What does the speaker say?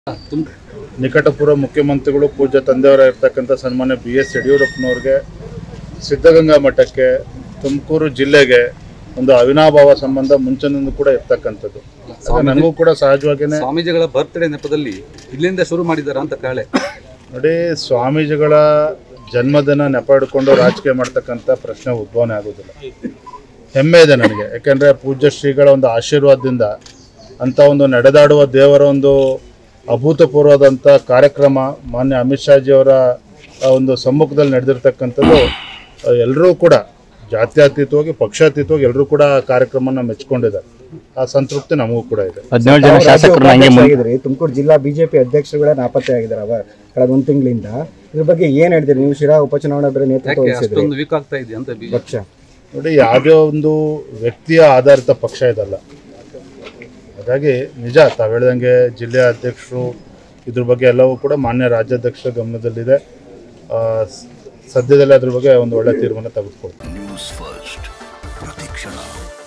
ತುಮ್ ನಿಕಟಪೂರ್ವ ಮುಖ್ಯಮಂತ್ರಿಗಳು ಪೂಜ್ಯ ತಂದೆಯವರ ಇರ್ತಕ್ಕಂಥ ಸನ್ಮಾನ್ಯ ಬಿ ಎಸ್ ಯಡಿಯೂರಪ್ಪನವ್ರಿಗೆ ಸಿದ್ಧಗಂಗಾ ಮಠಕ್ಕೆ ತುಮಕೂರು ಜಿಲ್ಲೆಗೆ ಒಂದು ಅವಿನಾಭಾವ ಸಂಬಂಧ ಮುಂಚಿನಿಂದ ಕೂಡ ಇರ್ತಕ್ಕಂಥದ್ದು ಹಾಗಾಗಿ ನನಗೂ ಕೂಡ ಸಹಜವಾಗಿಯೇ ಸ್ವಾಮೀಜಿಗಳ ಬರ್ತ್ಡೇ ನೆಪದಲ್ಲಿ ಇಲ್ಲಿಂದ ಶುರು ಮಾಡಿದಾರ ಅಂತ ಕಾಳೆ ನೋಡಿ ಸ್ವಾಮೀಜಿಗಳ ಜನ್ಮದಿನ ನೆಪ ಹಿಡ್ಕೊಂಡು ರಾಜಕೀಯ ಮಾಡ್ತಕ್ಕಂಥ ಪ್ರಶ್ನೆ ಉದ್ಭವನೇ ಆಗೋದಿಲ್ಲ ಹೆಮ್ಮೆ ಇದೆ ನನಗೆ ಯಾಕೆಂದರೆ ಪೂಜ್ಯ ಶ್ರೀಗಳ ಒಂದು ಆಶೀರ್ವಾದದಿಂದ ಅಂಥ ಒಂದು ನಡೆದಾಡುವ ದೇವರ ಒಂದು ಅಭೂತಪೂರ್ವದಂಥ ಕಾರ್ಯಕ್ರಮ ಮಾನ್ಯ ಅಮಿತ್ ಶಾಜಿಯವರ ಆ ಒಂದು ಸಮ್ಮುಖದಲ್ಲಿ ನಡೆದಿರ್ತಕ್ಕಂಥದ್ದು ಎಲ್ಲರೂ ಕೂಡ ಜಾತ್ಯತೀತವಾಗಿ ಪಕ್ಷಾತೀತವಾಗಿ ಎಲ್ಲರೂ ಕೂಡ ಆ ಕಾರ್ಯಕ್ರಮನ ಮೆಚ್ಕೊಂಡಿದ್ದಾರೆ ಆ ಸಂತೃಪ್ತಿ ನಮಗೂ ಕೂಡ ಇದೆ ಹದಿನೇಳು ಜನ ಶಾಸಕರು ಹಂಗೆ ಮುಂದೆ ಆಗಿದ್ರಿ ತುಮಕೂರು ಜಿಲ್ಲಾ ಬಿಜೆಪಿ ಅಧ್ಯಕ್ಷರುಗಳೇ ನಾಪತ್ತೆ ಆಗಿದ್ದಾರೆ ಅವ ಕಳೆದ ಒಂದು ತಿಂಗಳಿಂದ ಇದ್ರ ಬಗ್ಗೆ ಏನ್ ಹೇಳ್ತೀರಿ ನೀವು ಶಿರಾ ಉಪಚುನಾವಣಾ ಬೇರೆ ನೇತೃತ್ವ ಯಾಕೆ ವಹಿಸಿದ್ರಿ ಅಷ್ಟೊಂದು ವೀಕ್ ಆಗ್ತಾ ಇದೆ ಅಂತ ಬಿ- ಪಕ್ಷ ನೋಡಿ ಯಾವುದೇ ಒಂದು ವ್ಯಕ್ತಿಯ ಆಧಾರಿತ ಪಕ್ಷ ಇದಲ್ಲ ಹಾಗಾಗಿ ನಿಜ ತಾವು ಹೇಳ್ದಂಗೆ ಜಿಲ್ಲೆಯ ಅಧ್ಯಕ್ಷರು ಇದ್ರ ಬಗ್ಗೆ ಎಲ್ಲವೂ ಕೂಡ ಮಾನ್ಯ ರಾಜ್ಯಾಧ್ಯಕ್ಷರ ಗಮನದಲ್ಲಿದೆ ಆ, ಸ- ಸದ್ಯದಲ್ಲೇ ಅದ್ರ ಬಗ್ಗೆ ಒಂದು ಒಳ್ಳೆ ತೀರ್ಮಾನ ತೆಗೆದುಕೊಳ್ತೀವಿ ನ್ಯೂಸ್ ಫಸ್ಟ್ ಪ್ರತಿಕ್ಷಣ